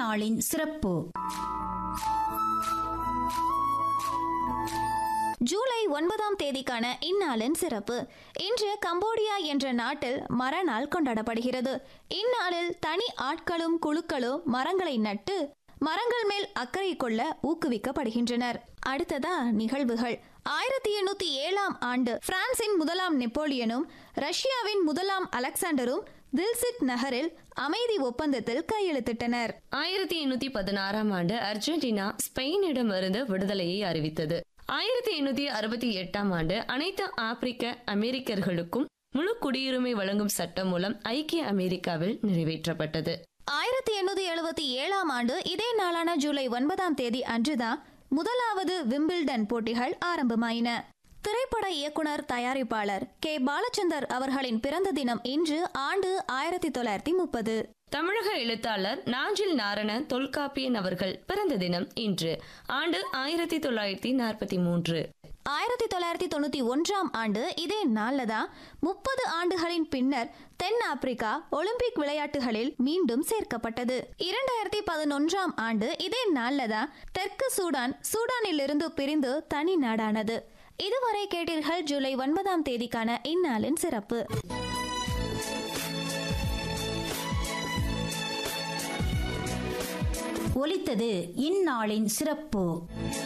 இந்நாளின் சிறப்பு ஜூலை ஒன்பதாம் தேதிக்கான இந்நாளின் சிறப்பு இன்று கம்போடியா என்ற நாட்டில் மரநாள் கொண்டாடப்படுகிறது இந்நாளில் தனி ஆட்களும் குழுக்களும் மரங்களை நட்டு மரங்கள் மேல் அக்கறை கொள்ள ஊக்குவிக்கப்படுகின்றனர் அடுத்ததா நிகழ்வுகள் ஆயிரத்தி எண்ணூத்தி ஏழாம் ஆண்டு பிரான்சின் முதலாம் நெப்போலியனும் ரஷ்யாவின் முதலாம் அலெக்சாண்டரும் தில்சிட் நகரில் அமைதி ஒப்பந்தத்தில் கையெழுத்திட்டனர் ஆயிரத்தி எண்ணூத்தி பதினாறாம் ஆண்டு அர்ஜென்டினா ஸ்பெயினிடமிருந்து விடுதலையை அறிவித்தது ஆயிரத்தி எண்ணூத்தி அறுபத்தி எட்டாம் ஆண்டு அனைத்து ஆப்பிரிக்க அமெரிக்கர்களுக்கும் முழு குடியுரிமை வழங்கும் சட்டம் மூலம் ஐக்கிய அமெரிக்காவில் நிறைவேற்றப்பட்டது ஆயிரத்தி எண்ணூத்தி எழுபத்தி ஏழாம் ஆண்டு இதே நாளான ஜூலை ஒன்பதாம் தேதி அன்றுதான் முதலாவது விம்பிள்டன் போட்டிகள் ஆரம்பமாயின திரைப்பட இயக்குனர் தயாரிப்பாளர் கே பாலச்சந்தர் அவர்களின் பிறந்த தினம் இன்று ஆண்டு ஆயிரத்தி தொள்ளாயிரத்தி முப்பது தமிழக எழுத்தாளர் நாஞ்சில் நாரண தொல்காப்பியன் அவர்கள் பிறந்த தினம் இன்று ஆண்டு ஆயிரத்தி தொள்ளாயிரத்தி நாற்பத்தி மூன்று ஆயிரத்தி தொள்ளாயிரத்தி தொண்ணூத்தி ஒன்றாம் ஆண்டு இதே நாள்ல தான் முப்பது ஆண்டுகளின் பின்னர் தென் ஆப்பிரிக்கா ஒலிம்பிக் விளையாட்டுகளில் மீண்டும் சேர்க்கப்பட்டது இரண்டாயிரத்தி பதினொன்றாம் ஆண்டு இதே நாள்ல தான் தெற்கு சூடான் சூடானிலிருந்து பிரிந்து தனி நாடானது இதுவரை கேட்டீர்கள் ஜூலை ஒன்பதாம் தேதிக்கான இந்நாளின் சிறப்பு ஒலித்தது இந்நாளின் சிறப்பு